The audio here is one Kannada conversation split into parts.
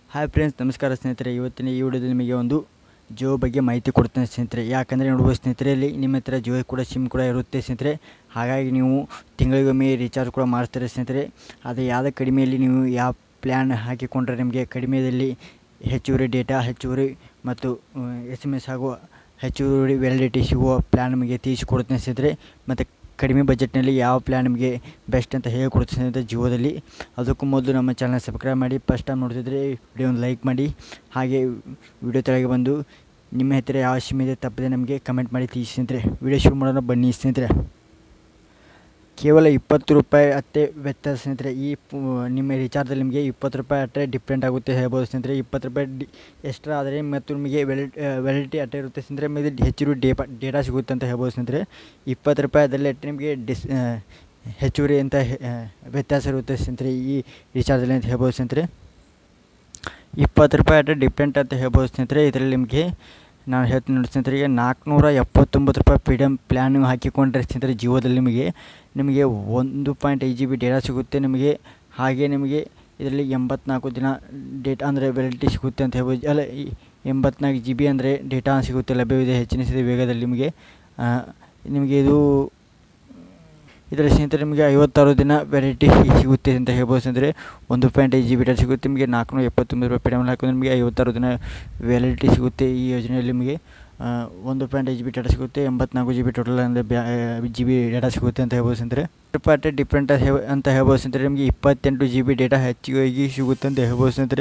ಹಾಯ್ ಫ್ರೆಂಡ್ಸ್ ನಮಸ್ಕಾರ ಸ್ನೇಹಿತರೆ ಇವತ್ತಿನ ಈ ವಿಡಿಯೋದಲ್ಲಿ ನಿಮಗೆ ಒಂದು ಜಿಯೋ ಬಗ್ಗೆ ಮಾಹಿತಿ ಕೊಡ್ತೇನೆ ಸ್ನೇಹಿತರೆ ಯಾಕಂದರೆ ನೋಡುವ ಸ್ನೇಹಿತರೆ ಇಲ್ಲಿ ನಿಮ್ಮ ಹತ್ರ ಜಿಯೋ ಕೂಡ ಸಿಮ್ ಕೂಡ ಇರುತ್ತೆ ಸ್ನೇಹಿತರೆ ಹಾಗಾಗಿ ನೀವು ತಿಂಗಳಿಗೊಮ್ಮೆ ರೀಚಾರ್ಜ್ ಕೂಡ ಮಾಡಿಸ್ತಾರೆ ಸ್ನೇಹಿತರೆ ಆದರೆ ಯಾವುದೇ ಕಡಿಮೆಯಲ್ಲಿ ನೀವು ಯಾವ ಪ್ಲ್ಯಾನ್ ಹಾಕಿಕೊಂಡ್ರೆ ನಿಮಗೆ ಕಡಿಮೆಯಲ್ಲಿ ಹೆಚ್ಚುವರಿ ಡೇಟಾ ಹೆಚ್ಚುವರಿ ಮತ್ತು ಎಸ್ ಎಮ್ ಎಸ್ ಹಾಗೂ ಹೆಚ್ಚುವರಿ ವ್ಯಾಲಿಡಿಟಿ ಸಿಗುವ ಪ್ಲ್ಯಾನ್ ನಿಮಗೆ ತಿಳಿಸಿಕೊಡ್ತೇನೆ ಸ್ನೇಹಿತರೆ ಮತ್ತು ಕಡಿಮೆ ಬಜೆಟ್ನಲ್ಲಿ ಯಾವ ಪ್ಲ್ಯಾನ್ ನಿಮಗೆ ಬೆಸ್ಟ್ ಅಂತ ಹೇಳ್ಕೊಡ್ತೀನಿ ಅಂತ ಜಿಯೋದಲ್ಲಿ ಅದಕ್ಕೂ ಮೊದಲು ನಮ್ಮ ಚಾನಲ್ ಸಬ್ಸ್ಕ್ರೈಬ್ ಮಾಡಿ ಫಸ್ಟ್ ಟೈಮ್ ನೋಡ್ತಿದ್ರೆ ವಿಡಿಯೋನ ಲೈಕ್ ಮಾಡಿ ಹಾಗೆ ವಿಡಿಯೋ ತೆಳಗೆ ಬಂದು ನಿಮ್ಮ ಹತ್ತಿರ ಯಾವ ಸಿಮ್ ಇದೆ ತಪ್ಪದೆ ನಮಗೆ ಕಮೆಂಟ್ ಮಾಡಿ ತಿಳಿಸಿ ಸ್ನೇಹಿತರೆ ವಿಡಿಯೋ ಶುರು ಮಾಡೋಣ ಬನ್ನಿ ಸ್ನೇಹಿತರೆ ಕೇವಲ ಇಪ್ಪತ್ತು ರೂಪಾಯಿ ಅಷ್ಟೇ ವ್ಯತ್ಯಾಸ ಸ್ನೇಹಿತರೆ ಈ ಪು- ನಿಮ್ಮ ರಿಚಾರ್ಜಲ್ಲಿ ನಿಮಗೆ ಇಪ್ಪತ್ತು ರೂಪಾಯಿ ಅಷ್ಟೇ ಡಿಫ್ರೆಂಟ್ ಆಗುತ್ತೆ ಹೇಳ್ಬೋದು ಸ್ನೇಹಿತರೆ ಇಪ್ಪತ್ತು ರೂಪಾಯಿ ಡಿ ಎಕ್ಸ್ಟ್ರಾ ಆದರೆ ಮತ್ತು ನಿಮಗೆ ವ್ಯಾಲಿಡ್ ವ್ಯಾಲಿಡಿಟಿ ಅಷ್ಟೇ ಇರುತ್ತೆ ಸ್ನೇಹಿತರೆ ಮೇಲೆ ಹೆಚ್ಚು ಡೇಪಾ ಡೇಟಾ ಸಿಗುತ್ತೆ ಅಂತ ಹೇಳ್ಬೋದು ಸ್ನೇಹಿತರೆ ಇಪ್ಪತ್ತು ರೂಪಾಯಿದಲ್ಲಿ ಅಷ್ಟೇ ನಿಮಗೆ ಡಿಸ್ ಆ, ಹೆಚ್ಚುವರಿ ಅಂತ ಹೆ- ಆ, ವ್ಯತ್ಯಾಸ ಇರುತ್ತೆ ಸ್ನೇಹಿತರೆ ಈ ರಿಚಾರ್ಜಲ್ಲಿ ಅಂತ ಹೇಳ್ಬೋದು ಸ್ನೇಹಿತರೆ ಇಪ್ಪತ್ತು ರೂಪಾಯಿ ಅಷ್ಟೇ ಡಿಫ್ರೆಂಟ್ ಅಂತ ಹೇಳ್ಬೋದು ಸ್ನೇಹಿತರೆ ಇದರಲ್ಲಿ ನಿಮಗೆ ನಾನು ಹೇಳ್ತೀನಿ ನೋಡಿ ಸ್ನೇಹಿತರಿಗೆ ನಾಲ್ಕುನೂರ ಎಪ್ಪತ್ತೊಂಬತ್ತು ರೂಪಾಯಿ ಪಿ ಡಿ ಎಮ್ ಪ್ಲ್ಯಾನ್ ನೀವು ಹಾಕಿಕೊಂಡ್ರೆ ಸ್ನೇಹಿತರೆ ಜಿಯೋದಲ್ಲಿ ನಿಮಗೆ ನಿಮಗೆ ಒಂದು ಪಾಯಿಂಟ್ ಐದು ಜಿ ಬಿ ಡೇಟಾ ಸಿಗುತ್ತೆ ನಿಮಗೆ ಹಾಗೆ ನಿಮಗೆ ಇದರಲ್ಲಿ ಎಂಬತ್ನಾಲ್ಕು ದಿನ ಡೇಟಾ ಅಂದರೆ ವ್ಯಾಲಿಡಿಟಿ ಸಿಗುತ್ತೆ ಅಂತ ಹೇಳ್ಬೋದು ಅಲ್ಲ ಈ ಎಂಬತ್ನಾಲ್ಕು ಜಿ ಬಿ ಅಂದರೆ ಡೇಟಾ ಸಿಗುತ್ತೆ ಲಭ್ಯವಿದೆ ಹೆಚ್ಚಿನ ಸ್ಥಿತಿ ವೇಗದಲ್ಲಿ ನಿಮಗೆ ಆ, ನಿಮಗೆ ಇದು ಇದರ ಸ್ನೇಹಿತರೆ ನಿಮಗೆ ಐವತ್ತಾರು ದಿನ ವ್ಯಾಲಿಡಿಟಿ ಸಿಗುತ್ತೆ ಅಂತ ಹೇಳ್ಬೋದು ಸ್ನೇಹಿತರೆ ಒಂದು ಪಾಯಿಂಟ್ ಐದು ಜಿ ಬಿ ಡೇಟಾ ಸಿಗುತ್ತೆ ನಿಮಗೆ ನಾಲ್ಕುನೂರ ಎಪ್ಪತ್ತೊಂಬತ್ತು ರೂಪಾಯಿ ಪೇಮೆಂಟ್ ಹಾಕಿದ್ರೆ ನಿಮಗೆ ಐವತ್ತಾರು ದಿನ ವ್ಯಾಲಿಡಿಟಿ ಸಿಗುತ್ತೆ ಈ ಯೋಜನೆಯಲ್ಲಿ ನಿಮಗೆ ಆ, ಒಂದು ಪಾಯಿಂಟ್ ಐದು ಜಿ ಬಿ ಡೇಟಾ ಸಿಗುತ್ತೆ ಎಂಬತ್ನಾಲ್ಕು ಜಿ ಬಿ ಟೋಟಲ್ ಅಂದರೆ ಬ್ಯಾ ಜಿ ಬಿ ಡೇಟಾ ಸಿಗುತ್ತೆ ಅಂತ ಹೇಳ್ಬೋದು ಸ್ನೇಹಿತರೆ ರೂಪಾಯಿ ಡಿಫ್ರೆಂಟ್ ಅಂತ ಹೇಳ್ಬೋದು ಸ್ನೇಹಿತರೆ ನಿಮಗೆ ಇಪ್ಪತ್ತೆಂಟು ಜಿ ಬಿ ಡೇಟಾ ಹೆಚ್ಚಿಗೆ ಸಿಗುತ್ತೆ ಅಂತ ಹೇಳ್ಬೋದು ಸ್ನೇಹಿತರೆ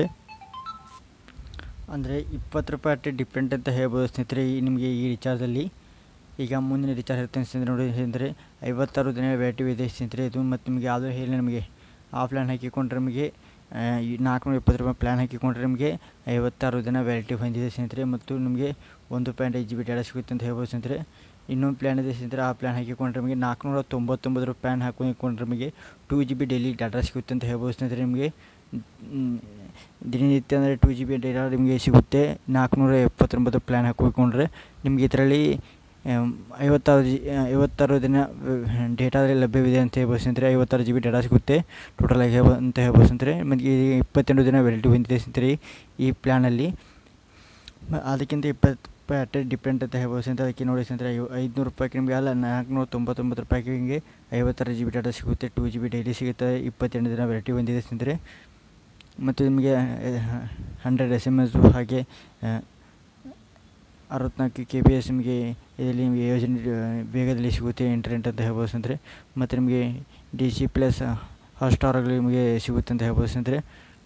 ಅಂದರೆ ಇಪ್ಪತ್ತು ರೂಪಾಯಿ ಅಷ್ಟೇ ಡಿಫ್ರೆಂಟ್ ಅಂತ ಹೇಳ್ಬೋದು ಸ್ನೇಹಿತರೆ ಈ ನಿಮಗೆ ಈ ರಿಚಾರ್ಜಲ್ಲಿ ಈಗ ಮುಂದಿನ ರಿಚಾರ್ಜ್ ಇರುತ್ತೆ ಸ್ನೇಹಿತರೆ ನೋಡಿ ಅಂದರೆ ಐವತ್ತಾರು ದಿನ ವ್ಯಾಟಿವ್ ಇದೆ ಸ್ನೇಹಿತರೆ ಇದು ಮತ್ತು ನಿಮಗೆ ಯಾವುದೋ ಹೇಳಿ ನಮಗೆ ಆ ಪ್ಲ್ಯಾನ್ ಹಾಕಿಕೊಂಡ್ರೆ ನಮಗೆ ಆ, ಈ ನಾಲ್ಕುನೂರ ಇಪ್ಪತ್ತು ರೂಪಾಯಿ ಪ್ಲ್ಯಾನ್ ಹಾಕಿಕೊಂಡ್ರೆ ನಿಮಗೆ ಐವತ್ತಾರು ದಿನ ವ್ಯಾಲಿಟಿ ಹೊಂದಿದೆ ಸ್ನೇಹಿತರೆ ಮತ್ತು ನಿಮಗೆ ಒಂದು ಪಾಯಿಂಟ್ ಐದು ಜಿ ಬಿ ಡೇಟಾ ಸಿಗುತ್ತೆ ಅಂತ ಹೇಳ್ಬೋದು ಸ್ನೇಹಿತರೆ ಇನ್ನೊಂದು ಪ್ಲ್ಯಾನ್ ಇದೆ ಸ್ನೇಹಿತರೆ ಆ ಪ್ಲ್ಯಾನ್ ಹಾಕಿಕೊಂಡ್ರೆ ನಿಮಗೆ ನಾಲ್ಕುನೂರ ತೊಂಬತ್ತೊಂಬತ್ತು ರೂಪಾಯಿ ಪ್ಲ್ಯಾನ್ ಹಾಕಿಕೊಂಡ್ರೆ ನಿಮಗೆ two G B daily data ಸಿಗುತ್ತೆ ಅಂತ ಹೇಳ್ಬೋದು ಸ್ನೇಹಿತರೆ ನಿಮಗೆ ಮ್, ದಿನನಿತ್ಯ ಅಂದರೆ ಟೂ ಜಿ ಬಿ ಡೇಟಾ ನಿಮಗೆ ಸಿಗುತ್ತೆ ನಾಲ್ಕುನೂರ ಎಪ್ಪತ್ತೊಂಬತ್ತು ಪ್ಲ್ಯಾನ್ ಹಾಕಿಕೊಂಡ್ರೆ ನಿಮಗೆ ಇದರಲ್ಲಿ ಆಮ್, ಐವತ್ತಾರು ಜಿ ಐವತ್ತಾರು ದಿನ ಡೇಟಾದಲ್ಲಿ ಲಭ್ಯವಿದೆ ಅಂತ ಹೇಳ್ಬೋದು ಸ್ನೇಹಿತರೆ ಐವತ್ತಾರು ಜಿ ಬಿ ಡೇಟಾ ಸಿಗುತ್ತೆ ಟೋಟಲ್ ಆಗಿ ಹೇಳ್ಬೋ ಅಂತ ಹೇಳ್ಬೋದು ಸ್ನೇಹಿತರೆ ಮತ್ತು ಈ ಇಪ್ಪತ್ತೆಂಟು ದಿನ ವ್ಯಾಲಿಟಿ ಹೊಂದಿದೆ ಸ್ನೇಹಿತರೆ ಈ ಪ್ಲ್ಯಾನಲ್ಲಿ ಮ- ಅದಕ್ಕಿಂತ ಇಪ್ಪತ್ತು ರೂಪಾಯಿ ಅಷ್ಟೇ ಡಿಫ್ರೆಂಟ್ ಅಂತ ಹೇಳ್ಬೋದು ಸ್ನೇಹಿತರೆ ಅದಕ್ಕೆ ನೋಡಿ ಸ್ನೇಹಿತರೆ ಐ ಐದುನೂರು ರೂಪಾಯಿಗೆ ನಿಮಗೆ ಅಲ್ಲ ನಾಲ್ಕುನೂರ ತೊಂಬತ್ತೊಂಬತ್ತು ರೂಪಾಯಿಗೆ ನಿಮಗೆ ಐವತ್ತಾರು ಜಿ ಬಿ ಡಾಟಾ ಸಿಗುತ್ತೆ ಟೂ ಜಿ ಬಿ ಡೈಲಿ ಸಿಗುತ್ತೆ ಇಪ್ಪತ್ತೆಂಟು ದಿನ ವ್ಯಾಲಿಟಿ ಹೊಂದಿದೆ ಸ್ನೇಹಿತರೆ ಮತ್ತು ನಿಮಗೆ ಹಂಡ್ರೆಡ್ ಎಸ್ ಎಮ್ ಎಸ್ ಹಾಗೆ ಆ, ಅರವತ್ನಾಲ್ಕು ಕೆ ಬಿ ಎಸ್ ನಿಮಗೆ ಇದರಲ್ಲಿ ನಿಮಗೆ ಯೋಜನೆ ಆ, ವೇಗದಲ್ಲಿ ಸಿಗುತ್ತೆ ಇಂಟರ್ನೆಟ್ ಅಂತ ಹೇಳ್ಬೋದು ಸ್ನೇಹಿತರೆ ಮತ್ತು ನಿಮಗೆ ಡಿ ಸಿ ಪ್ಲಸ್ ಹಾಟ್ಸ್ಟಾರ್ಗಳು ನಿಮಗೆ ಸಿಗುತ್ತೆ ಅಂತ ಹೇಳ್ಬೋದು ಸ್ನೇಹಿತರೆ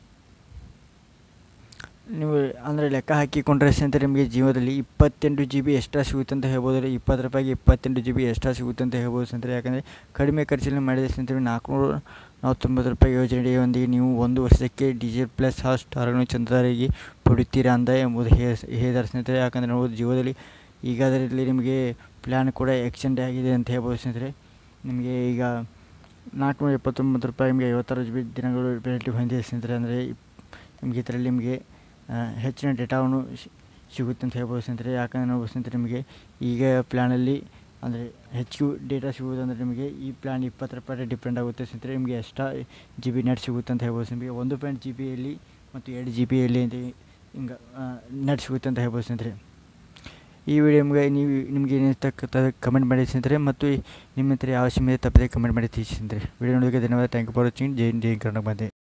ನೀವು ಅಂದರೆ ಲೆಕ್ಕ ಹಾಕಿಕೊಂಡ್ರೆ ಸ್ನೇಹಿತರೆ ನಿಮಗೆ ಜೀವದಲ್ಲಿ ಇಪ್ಪತ್ತೆಂಟು ಜಿ ಬಿ ಎಕ್ಸ್ಟ್ರಾ ಸಿಗುತ್ತೆ ಅಂತ ಹೇಳ್ಬೋದು ರೀ ಇಪ್ಪತ್ತು ರೂಪಾಯಿಗೆ ಇಪ್ಪತ್ತೆಂಟು ಜಿ ಬಿ ಎಕ್ಸ್ಟ್ರಾ ಸಿಗುತ್ತೆ ಅಂತ ಹೇಳ್ಬೋದು ಸ್ನೇಹಿತರೆ ಯಾಕಂದರೆ ಕಡಿಮೆ ಖರ್ಚಲ್ಲಿ ಮಾಡಿದ ಸ್ನೇಹಿತರೆ ನಾಲ್ಕುನೂರ ನಲವತ್ತೊಂಬತ್ತು ರೂಪಾಯಿ ಯೋಜನೆಯೊಂದಿಗೆ ನೀವು ಒಂದು ವರ್ಷಕ್ಕೆ ಡಿಜಿಟಲ್ ಪ್ಲಸ್ ಹಾಟ್ ಸ್ಟಾರ್ಗಳನ್ನು ಚಂದಾದಾರಿಗೆ ಪಡೆಯುತ್ತೀರಾ ಅಂತ ಎಂಬುದು ಹೇ- ಹೇಳಿದ್ದಾರೆ ಸ್ನೇಹಿತರೆ ಯಾಕಂದರೆ ನಾವು ಜಿಯೋದಲ್ಲಿ ಈಗ ಅದರಲ್ಲಿ ನಿಮಗೆ ಪ್ಲ್ಯಾನ್ ಕೂಡ ಎಕ್ಸ್ಟೆಂಡ್ ಆಗಿದೆ ಅಂತ ಹೇಳ್ಬೋದು ಸ್ನೇಹಿತರೆ ನಿಮಗೆ ಈಗ ನಾಲ್ಕುನೂರ ಎಪ್ಪತ್ತೊಂಬತ್ತು ರೂಪಾಯಿ ನಿಮಗೆ ಐವತ್ತಾರು ಜಿ ಬಿ ದಿನಗಳು ವ್ಯಾಲಿಟಿ ಹೊಂದಿದೆ ಸ್ನೇಹಿತರೆ ಅಂದರೆ ನಿಮಗೆ ಇದರಲ್ಲಿ ನಿಮಗೆ ಆ, ಹೆಚ್ಚಿನ ಡೇಟಾವನ್ನು ಸಿ- ಸಿಗುತ್ತೆ ಅಂತ ಹೇಳ್ಬೋದು ಸ್ನೇಹಿತರೆ ಯಾಕಂದರೆ ನಾವು ಸ್ನೇಹಿತರೆ ನಿಮಗೆ ಈಗ ಪ್ಲ್ಯಾನಲ್ಲಿ ಅಂದರೆ ಹೆಚ್ಚು ಡೇಟಾ ಸಿಗುವುದಂದರೆ ನಿಮಗೆ ಈ ಪ್ಲ್ಯಾನ್ ಇಪ್ಪತ್ತು ರೂಪಾಯಿ ಡಿಪೆಂಡ್ ಆಗುತ್ತೆ ಸ್ನೇಹಿತರೆ ನಿಮಗೆ ಎಕ್ಸ್ಟ್ರಾ ಜಿ ಬಿ ನೆಟ್ ಸಿಗುತ್ತೆ ಅಂತ ಹೇಳ್ಬೋದು ನಿಮಗೆ ಒಂದು ಪಾಯಿಂಟ್ ಜಿ ಬಿಯಲ್ಲಿ ಮತ್ತು ಎರಡು ಜಿ ಬಿಯಲ್ಲಿ ಅಂತ ಹಿಂಗೆ ನೆಟ್ ಸಿಗುತ್ತೆ ಅಂತ ಹೇಳ್ಬೋದು ಸ್ನೇಹಿತರೆ ಈ ವಿಡಿಯೋ ನಿಮಗೆ ನೀವು ನಿಮಗೆ ಏನಿರ್ತಕ್ಕಂಥ ಕಮೆಂಟ್ ಮಾಡಿ ಸ್ನೇಹಿತರೆ ಮತ್ತು ನಿಮ್ಮ ಹತ್ರ ಯಾವ ಸಿಮ್ ಇದೆ ತಪ್ಪದೆ ಕಮೆಂಟ್ ಮಾಡಿ ತಿಳಿಸಿ ಸ್ನೇಹಿತರೆ ವಿಡಿಯೋ ನೋಡೋದಕ್ಕೆ ಧನ್ಯವಾದ ಥ್ಯಾಂಕ್ ಯು ಫಾರ್ ವಾಚಿಂಗ್ ಜೈ ಹಿಂದ್, ಜೈ ಕರ್ನಾಟಕ ಬಂದೆ